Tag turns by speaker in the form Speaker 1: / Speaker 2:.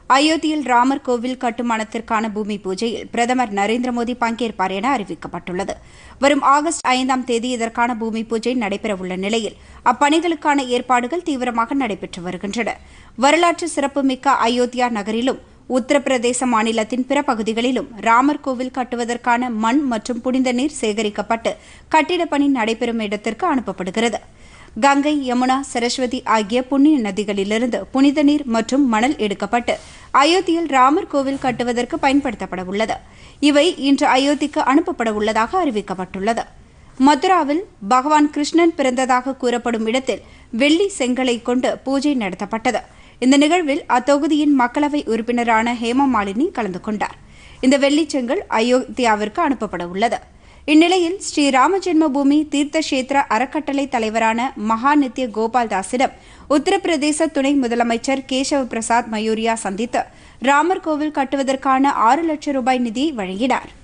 Speaker 1: அயோத்தியில் ராமர் கோவில் கட்டுமானத்திற்கான பூமி பூஜையில் பிரதமர் நரேந்திர மோடி பங்கேற்பார் என அறிவிக்கப்பட்டுள்ளது வரும் ஆகஸ்ட் ஐந்தாம் தேதி இதற்கான பூமி பூஜை நடைபெறவுள்ள நிலையில் அப்பணிகளுக்கான ஏற்பாடுகள் தீவிரமாக நடைபெற்று வருகின்றன வரலாற்று சிறப்புமிக்க அயோத்தியா நகரிலும் உத்தரப்பிரதேச மாநிலத்தின் பிற பகுதிகளிலும் ராமர் கோவில் கட்டுவதற்கான மண் மற்றும் புனித நீர் சேகரிக்கப்பட்டு கட்டிடப் பணி நடைபெறும் இடத்திற்கு அனுப்பப்படுகிறது கங்கை யமுனா சரஸ்வதி ஆகிய புண்ணிய நதிகளிலிருந்து புனித நீர் மற்றும் மணல் எடுக்கப்பட்டு அயோத்தியில் ராமர் கோவில் கட்டுவதற்கு பயன்படுத்தப்பட உள்ளது இவை இன்று அயோத்திக்கு அனுப்பப்பட உள்ளதாக அறிவிக்கப்பட்டுள்ளது மதுராவில் பகவான் கிருஷ்ணன் பிறந்ததாக கூறப்படும் இடத்தில் வெள்ளி செங்கலை கொண்டு பூஜை நடத்தப்பட்டது இந்த நிகழ்வில் அத்தொகுதியின் மக்களவை உறுப்பினரான ஹேமா மாலினி கலந்து கொண்டார் இந்த வெள்ளிச்செங்கல் அயோத்தியாவிற்கு அனுப்பப்பட உள்ளது இந்நிலையில் ஸ்ரீ ராம ஜென்மபூமி தீர்த்த கஷேத்திர அறக்கட்டளை தலைவரான மகாநித்ய கோபால் தாஸிடம் உத்தரப்பிரதேச துணை முதலமைச்சர் கேசவ் பிரசாத் மயூரியா சந்தித்து ராமர் கோவில் கட்டுவதற்கான ஆறு லட்சம் ரூபாய் நிதியை வழங்கினார்